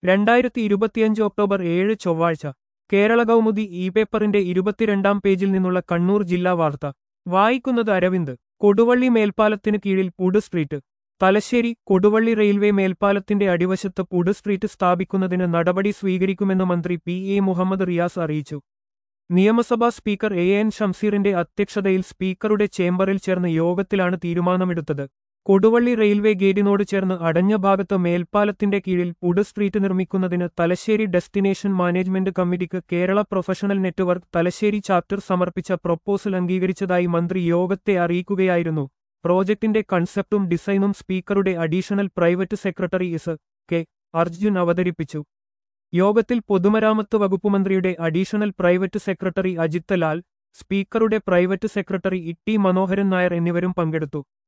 രണ്ടായിരത്തി ഇരുപത്തിയഞ്ച് ഒക്ടോബർ ഏഴ് ചൊവ്വാഴ്ച കേരള കൗമുദി ഇ പേപ്പറിന്റെ ഇരുപത്തിരണ്ടാം പേജിൽ നിന്നുള്ള കണ്ണൂർ ജില്ലാ വാർത്ത വായിക്കുന്നത് അരവിന്ദ് കൊടുവള്ളി മേൽപ്പാലത്തിന് കീഴിൽ food street Thalassery Koduvally railway മേൽപ്പാലത്തിന്റെ അടിവശത്ത് പുഡ് സ്ട്രീറ്റ് സ്ഥാപിക്കുന്നതിന് നടപടി സ്വീകരിക്കുമെന്ന് മന്ത്രി പി എ മുഹമ്മദ് റിയാസ് അറിയിച്ചു നിയമസഭാ സ്പീക്കർ എ എൻ ഷംസീറിന്റെ അധ്യക്ഷതയിൽ സ്പീക്കറുടെ ചേംബറിൽ ചേർന്ന യോഗത്തിലാണ് തീരുമാനമെടുത്തത് കൊടുവള്ളി റെയിൽവേ ഗേറ്റിനോട് ചേർന്ന് അടഞ്ഞ ഭാഗത്ത് മേൽപ്പാലത്തിന്റെ കീഴിൽ പുഡ് സ്ട്രീറ്റ് നിർമ്മിക്കുന്നതിന് തലശ്ശേരി ഡെസ്റ്റിനേഷൻ മാനേജ്മെന്റ് കമ്മിറ്റിക്ക് Kerala professional network Thalassery chapter സമർപ്പിച്ച പ്രൊപ്പോസൽ അംഗീകരിച്ചതായി മന്ത്രി യോഗത്തെ അറിയിക്കുകയായിരുന്നു പ്രോജക്ടിന്റെ കൺസെപ്റ്റും ഡിസൈനും സ്പീക്കറുടെ additional private secretary S K Arjun അവതരിപ്പിച്ചു യോഗത്തിൽ പൊതുമരാമത്ത് വകുപ്പ് മന്ത്രിയുടെ additional private secretary Ajith Lal സ്പീക്കറുടെ private secretary E T Manoharan Nair എന്നിവരും പങ്കെടുത്തു